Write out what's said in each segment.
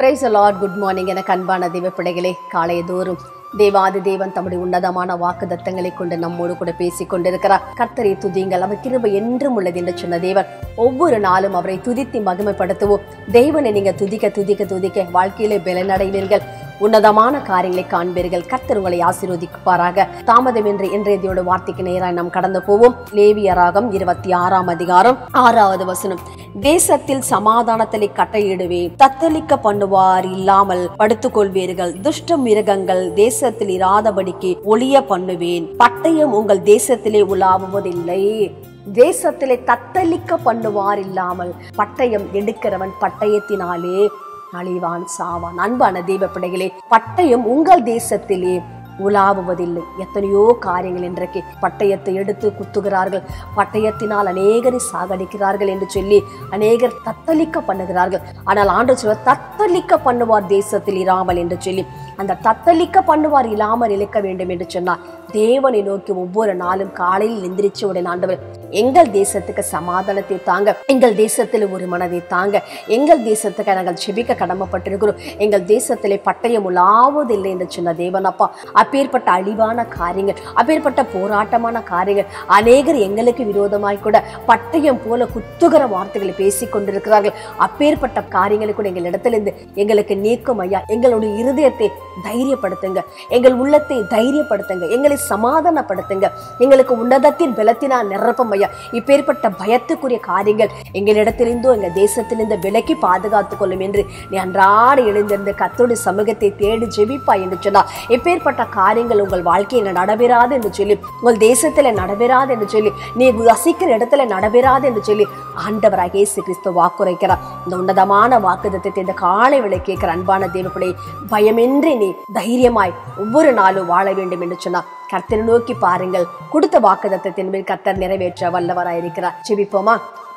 price Lord good morning எனக்கு அன்பான தெய்வ பிள்ளைகளே காலைய தோறும் தேவாதி தேவன் தம்முடைய உன்னதமான வாக்குதத்தங்களை கொண்டு நம்மோடு கூட பேசிக் கொண்டிருக்கிறார் கர்த்தரை துதியுங்கள் அவர் கிருபை என்றும் உள்ளது என்று சொன்ன தேவன் ஒவ்வொரு நாளும் அவரை துதித்து மகிமைப்படுத்துவோம் தேவனை நீங்க துதிக்க துதிக்க துதிக்க வாழ்க்கையிலே பலனடைவீர்கள் உன்னதமான காரியங்களை காண்பீர்கள் கர்த்தர் உங்களை ஆசீர்வதிப்பாராக தாமதம் என்று இன்றையதோட வார்த்தைக்கு நேராக நாம் கடந்து போவோம் லேவியராகம் இருபத்தி ஆறாம் அதிகாரம் ஆறாவது வசனம் தேசத்தில் சமாதானத்திலே கட்டையிடுவேன் தத்தளிக்க பண்ணுவார் இல்லாமல் படுத்துக் கொள்வீர்கள் துஷ்ட மிருகங்கள் தேசத்தில் இராதபடிக்கு ஒளிய பண்ணுவேன் பட்டயம் உங்கள் தேசத்திலே உலாவுவதில்லை தேசத்திலே தத்தளிக்க பண்ணுவார் இல்லாமல் பட்டயம் எடுக்கிறவன் பட்டயத்தினாலே அழிவான் சாவான் அன்பான தெய்வ பிள்ளைகளே பட்டயம் உங்கள் தேசத்திலே உலாவுவதில்லை எத்தனையோ காரியங்கள் இன்றைக்கு பட்டயத்தை எடுத்து குத்துகிறார்கள் பட்டயத்தினால் அநேகரை சாகடிக்கிறார்கள் என்று சொல்லி அநேகர் தத்தளிக்க பண்ணுகிறார்கள் ஆனால் ஆண்டு சொல்ல தத்தளிக்க பண்ணுவார் தேசத்தில் இராமல் என்று சொல்லி அந்த தத்தளிக்க பண்ணுவார் இல்லாமல் இழைக்க வேண்டும் என்று சொன்னார் தேவனை நோக்கி ஒவ்வொரு நாளும் காலையில் எந்திரிச்ச உடனே ஆண்டவர் எங்கள் தேசத்துக்கு சமாதானத்தை தாங்க எங்கள் தேசத்தில் ஒரு மனதை தாங்க எங்கள் தேசத்துக்கு நாங்கள் செபிக்க கடமைப்பட்டிருக்கிறோம் எங்கள் தேசத்திலே பட்டயம் உலாவதில்லை என்று சொன்ன தேவன் அப்பா அப்பேற்பட்ட அழிவான காரியங்கள் அப்பேற்பட்ட போராட்டமான காரியங்கள் அநேகர் எங்களுக்கு விரோதமாய் கூட பட்டயம் போல குத்துகிற வார்த்தைகளை பேசிக் கொண்டிருக்கிறார்கள் அப்பேற்பட்ட காரியங்களை கூட எங்கள் இடத்திலிருந்து எங்களுக்கு நீக்கும் ஐயா எங்களுடைய இருதயத்தை தைரியப்படுத்துங்க எங்கள் உள்ளத்தை தைரியப்படுத்துங்க எங்களை சமாதானப்படுத்துங்க எங்களுக்கு உன்னதத்தின் பலத்தினால் நிரப்பம் ஐயா இப்பேற்பட்ட பயத்துக்குரிய காரியங்கள் எங்களிடத்திலிருந்தோ எங்க தேசத்திலிருந்து விலக்கி பாதுகாத்துக் கொள்ளும் என்று நீ அன்றாட எழுந்திருந்த கத்தோடு சமூகத்தை தேடி ஜெபிப்பா என்று சொன்னார் இப்பேற்பட்ட காரியங்கள் உங்கள் வாழ்க்கையில நடைபெறாது என்று சொல்லி உங்கள் தேசத்துல நடைபெறாது என்று சொல்லி நீ வசிக்கிற இடத்துல நடைபெறாது என்று சொல்லி ஆண்டவராக இயேசு கிறிஸ்து வாக்குரைக்கிறார் இந்த உன்னதமான வாக்குதத்தை இந்த காலை விலை கேட்கிற அன்பான தேவப்பிள்ளை பயமின்றி நீ தைரியமாய் ஒவ்வொரு நாளும் வாழ வேண்டும் என்று சொன்னார் கர்த்தரை நோக்கி பாருங்கள் கொடுத்த வாக்குதத்தின் மேல் கர்த்தர் நிறைவேற்ற வல்லவராயிருக்கிறார் செபிப்போமா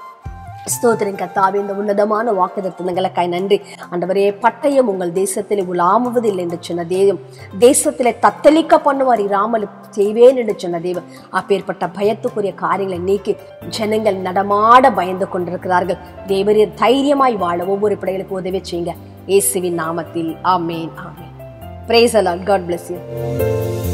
ஸ்தோத்திரம் கத்தாவே இந்த உன்னதமான வாக்குதத்தங்களுக்காய் நன்றி ஆண்டவரே பட்டயம் உங்கள் தேசத்தில் உலாமுவதில்லை என்று சொன்ன தேவம் தேசத்திலே தத்தளிக்க பண்ணுவார் இராமல் செய்வேன் என்று சொன்ன தேவம் அப்பேற்பட்ட பயத்துக்குரிய காரியங்களை நீக்கி ஜனங்கள் நடமாட பயந்து கொண்டிருக்கிறார்கள் தேவரே தைரியமாய் வாழ ஒவ்வொரு பிள்ளைகளுக்கு உதவி செய்யுங்க இயேசுவின் நாமத்தில் amen amen praise a lot God bless you